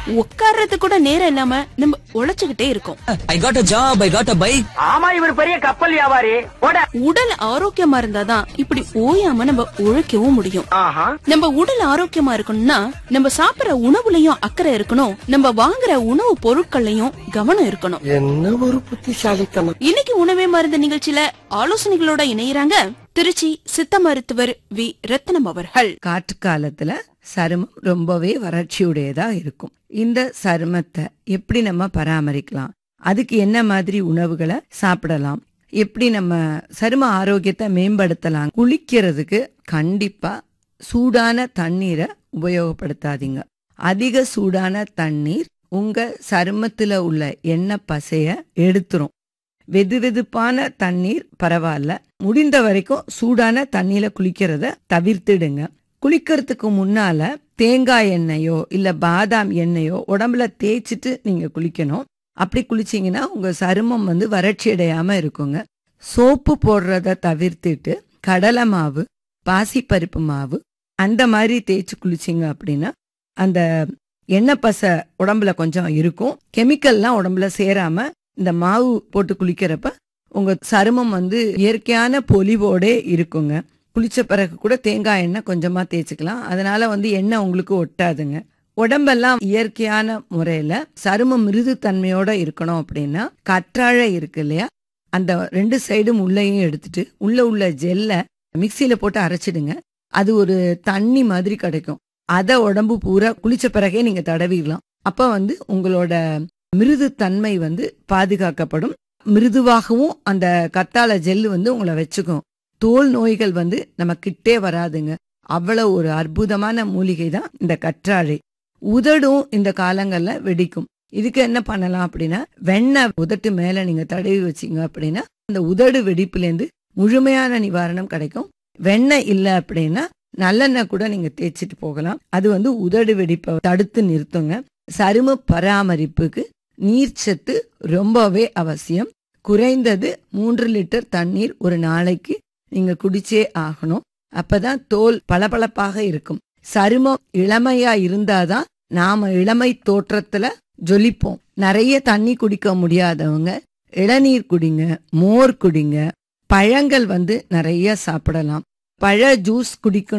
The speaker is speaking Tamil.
உட்கார்றது கூட நேரம் இல்லாம நம்ம உழைச்சுக்கிட்டே இருக்கோம் I got a job I got a bike ஆமா இவர் பெரிய கப்பல் வியாபாரி போட உடல் ஆரோக்கியமா இருந்தாதான் இப்படி ஓயாம நம்ம உழைக்கவும் முடியும் ஆஹா நம்ம உடல் ஆரோக்கியமா இருக்கணும்னா நம்ம சாப்பிடுற உணவுலயும் அக்கறை இருக்கணும் நம்ம வாங்குற உணவு பொருட்கள்லயும் கவனம் இருக்கணும் என்ன ஒரு புத்திசாலித்தனம் இன்னைக்கு உணவே மருந்து நிகழ்ச்சியில ஆலோசனைகளோட இணையறாங்க திருச்சி சித்த மருத்துவர் வி ரத்னம் அவர்கள் காற்று காலத்துல சருமம் ரொம்பவே வறட்சியுடையதா இருக்கும் இந்த சருமத்தை எப்படி நம்ம பராமரிக்கலாம் அதுக்கு என்ன மாதிரி உணவுகளை சாப்பிடலாம் எப்படி நம்ம சரும ஆரோக்கியத்தை மேம்படுத்தலாம் குளிக்கிறதுக்கு கண்டிப்பா சூடான தண்ணீரை உபயோகப்படுத்தாதீங்க அதிக சூடான தண்ணீர் உங்க சருமத்துல உள்ள எண்ணெய் பசைய எடுத்துரும் வெது வெதுப்பான தண்ணீர் பரவாயில்ல முடிந்த வரைக்கும் சூடான தண்ணியில குளிக்கிறத தவிர்த்திடுங்க குளிக்கிறதுக்கு முன்னால தேங்காய் எண்ணெயோ இல்ல பாதாம் எண்ணெயோ உடம்புல தேய்ச்சிட்டு நீங்க குளிக்கணும் அப்படி குளிச்சீங்கன்னா உங்க சருமம் வந்து வறட்சி அடையாம இருக்குங்க சோப்பு போடுறத தவிர்த்துட்டு கடலை மாவு பாசிப்பருப்பு மாவு அந்த மாதிரி தேய்ச்சி குளிச்சிங்க அப்படின்னா அந்த எண்ணெய் பசை உடம்புல கொஞ்சம் இருக்கும் கெமிக்கல்லாம் உடம்புல சேராம இந்த மாவு போட்டு குளிக்கிறப்ப உங்க சருமம் வந்து இயற்கையான பொலிவோடே இருக்குங்க குளிச்ச பிறகு கூட தேங்காய் எண்ணெய் கொஞ்சமா தேய்ச்சிக்கலாம் அதனால வந்து எண்ணெய் உங்களுக்கு ஒட்டாதுங்க உடம்பெல்லாம் இயற்கையான முறையில சருமம் மிருது தன்மையோட இருக்கணும் அப்படின்னா கற்றாழை இருக்கு இல்லையா அந்த ரெண்டு சைடும் உள்ளேயும் எடுத்துட்டு உள்ள உள்ள ஜெல்லை மிக்சியில போட்டு அரைச்சிடுங்க அது ஒரு தண்ணி மாதிரி கிடைக்கும் அத உடம்பு பூரா குளிச்ச பிறகே நீங்க தடவிடலாம் அப்ப வந்து உங்களோட மிருது தன்மை வந்து பாதுகாக்கப்படும் மிருதுவாகவும் அந்த கத்தாழை ஜெல்லு வந்து உங்களை வச்சுக்கும் தோல் நோய்கள் வந்து நம்ம கிட்டே வராதுங்க அவ்வளவு ஒரு அற்புதமான மூலிகை தான் இந்த கற்றாழை உதடும் இந்த காலங்கள்ல வெடிக்கும் இதுக்கு என்ன பண்ணலாம் அப்படின்னா வெண்ணெய் உதட்டு மேல நீங்க தடவி வச்சீங்க அப்படின்னா அந்த உதடு வெடிப்புலேருந்து முழுமையான நிவாரணம் கிடைக்கும் வெண்ணெய் இல்ல அப்படின்னா நல்லெண்ணெய் கூட நீங்க தேய்ச்சிட்டு போகலாம் அது வந்து உதடு வெடிப்பை தடுத்து நிறுத்துங்க சரும பராமரிப்புக்கு நீர்ச்சத்து ரொம்பவே அவசியம் குறைந்தது மூன்று லிட்டர் தண்ணீர் ஒரு நாளைக்கு நீங்க குடிச்சே ஆகணும் அப்பதான் தோல் பளபளப்பாக இருக்கும் சருமம் இளமையா இருந்தாதான் நாம இளமை தோற்றத்துல ஜொலிப்போம் நிறைய தண்ணி குடிக்க முடியாதவங்க இளநீர் குடிங்க மோர் குடிங்க பழங்கள் வந்து நிறைய சாப்பிடலாம் பழ ஜூஸ் குடிக்கணும்